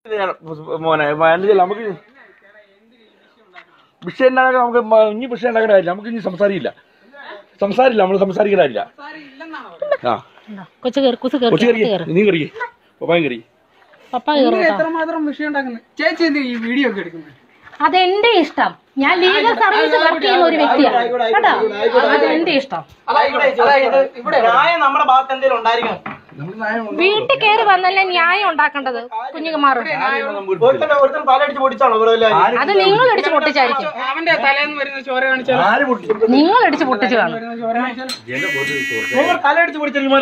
മോനെ മാനേജർ നമുക്ക് വിഷയം ഉണ്ടാക്കാൻ നമുക്ക് മ- ഇനി വിഷയം ഉണ്ടാക്കേണ്ട കാര്യമില്ല നമുക്ക് ഇനി സംസാരിക്കില്ല സംസാരില്ല നമ്മൾ സംസാരിക്കലില്ല ആ കൊച്ചു കയറി കുസു കയറി കൊച്ചു കറി കയറി നീ കറി പപ്പായും കറി പപ്പ കയറി എത്രമാത്രം വിഷയം ഉണ്ടാക്കുന്നത് ചേച്ചി എന്ത് ഈ വീഡിയോ ഒക്കെ എടുക്കുന്നത് അതെന്റെ ഇഷ്ടം ഞാൻ ലീഗൽ സർവീസ് വർക്ക് ചെയ്യുന്ന ഒരു വ്യക്തിയാണ് കേട്ടോ അതെന്റെ ഇഷ്ടം അതായത് ഇവിടെ ന്യായം നമ്മുടെ ഭാഗത്ത് എന്തെങ്കിലും ഉണ്ടായിരിക്കണം വീട്ടിൽ കയറി വന്നല്ലേ ന്യായം ഉണ്ടാക്കേണ്ടത് കുഞ്ഞുകുമാർ ഒരുത്തൻ ഒരുത്തൻ തലയടിച്ച് പൊടിച്ചാണോ ഇവിടെ എല്ലാവരും അത് നിങ്ങൾ ഇടിച്ച് പൊട്ടിച്ചായിരിക്കും അവന്റെ തലേന്ന് വരുന്ന ചോര കാണിച്ചാൽ ആര് പൊട്ടി നിങ്ങൾ ഇടിച്ച് പൊട്ടിച്ചു കാണും ചോര കാണിച്ചാൽ തലയടിച്ച് പൊടിച്ചാൽ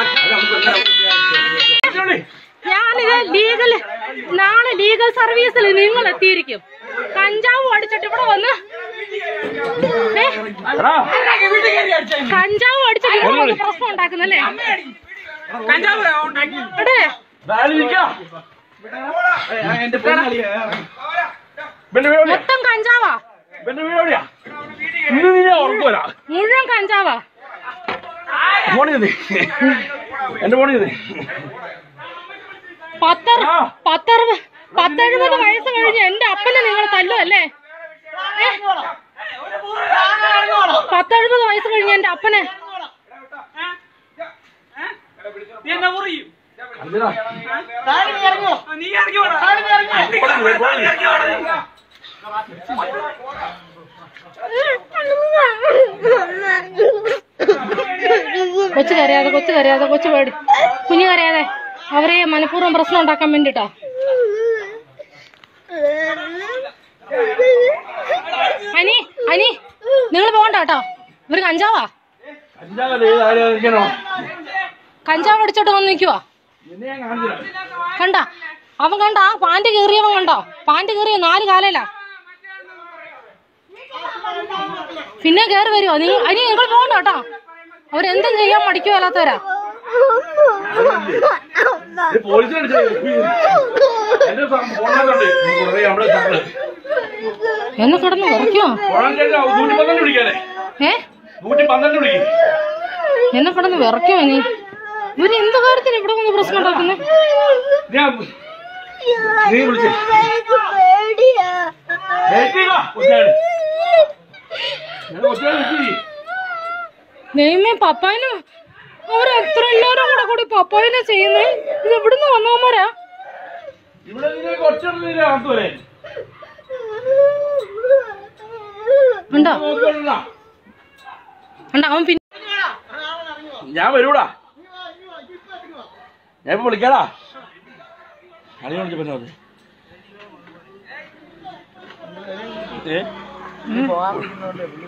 ഞാനിത് ലീഗൽ നാളെ ലീഗൽ സർവീസിൽ നിങ്ങൾ എത്തിയിരിക്കും കഞ്ചാവ് അടിച്ചിട്ട് ഇവിടെ വന്ന് ഏ, എടാ കഞ്ചാവ് അടിച്ചിട്ട് ഇവിടെ വന്ന് പ്രശ്നം ഉണ്ടാക്കുന്നല്ലേ കഞ്ചാവ് ഉണ്ടാക്കി എടേ നാല് നിൽക്കാ എന്റെ പൊന്നാളി ഇവന്റെ വീട് എവിടെയാ മൊത്തം കഞ്ചാവാ ഇവന്റെ വീട് എവിടെയാ ഇന്ന് നീ ഉറക്കുവരാ മുഴുവൻ കഞ്ചാവാ ഫോണിൽ നിന്ന് എന്റെ ഫോണിൽ നിന്ന് പത്തറ ആ. പത്തറുപത് പത്തെഴുപത് വയസ്സ് കഴിഞ്ഞ് എന്റെ അപ്പനെ നിങ്ങൾ തല്ലുമല്ലേ ഏ? പത്തെഴുപത് വയസ്സ് കഴിഞ്ഞ് എന്റെ അപ്പനെ നീ എന്നാ പറയും എന്തിനാ നീ ഇറങ്ങി വേണം കൊച്ചു കരയാതെ കൊച്ചു കരയാതെ കൊച്ചു പേടി കുഞ്ഞു കരയാതെ അവരെ മനഃപൂർവ്വം പ്രശ്നം ഉണ്ടാക്കാൻ വേണ്ടിട്ടാ അനി അനി നിങ്ങൾ പോകണ്ട കേട്ടോ ഇവര് കഞ്ചാവാ അഞ്ചാമത് ഏത് ആരെയാ നിൽക്കണോ കഞ്ചാവ് അടിച്ചോട്ട് വന്ന് നിൽക്കുവാ നിന്നെ ഞാൻ കാണിച്ചു കണ്ട അവൻ കണ്ട ആ പാന്റ് കീറിയവൻ കണ്ടോ പാന്റ് കീറിയ നാല് കാലയിലാ പിന്നെ കേറി വരുവോ നിങ്ങൾ അനി നിങ്ങൾ പോകണ്ട കേട്ടോ അവരെന്തും ചെയ്യാൻ മടിക്കുവല്ലാത്തവരാ പോലീസിനെ അടിച്ചത് എന്റെ ഫോണിനകത്തുണ്ട് കുറേ നമ്മുടെ സാറ് എന്നെ കിടന്ന് വിറയ്ക്കുവോ ഫോണിന്റെ നൂറ്റി പന്ത്രണ്ട് വിളിക്കാനേ ഏ നൂറ്റി പന്ത്രണ്ട് വിളിക്കും എന്നെ കിടന്ന് വിറയ്ക്കുവോ നീ ഇവര് എന്ത് കാര്യത്തിന് ഇവിടെ വന്ന് പ്രശ്നം ഉണ്ടാക്കുന്നത് ഞാൻ നീ വിളിച്ചേ കൊച്ചാട് ഞാൻ കൊച്ചാട് വിളിച്ചു നെയ്മേ പപ്പായനും അവർ എത്ര എല്ലാവരും കൂടെ കൂടി പപ്പായനെ ചെയ്യുന്നേ ഇത് എവിടുന്ന് വന്നവന്മാരാ ഇവിടെ നിന്നെ കൊച്ചിടലില്ല കാത്തുവരെ ഉണ്ടോ ഉണ്ടോ അവൻ പിന്നെ ഞാൻ വരൂടാ ഞാൻ ഇപ്പൊ വിളിക്കാടാ കളി വിളിച്ചപ്പോ ഏ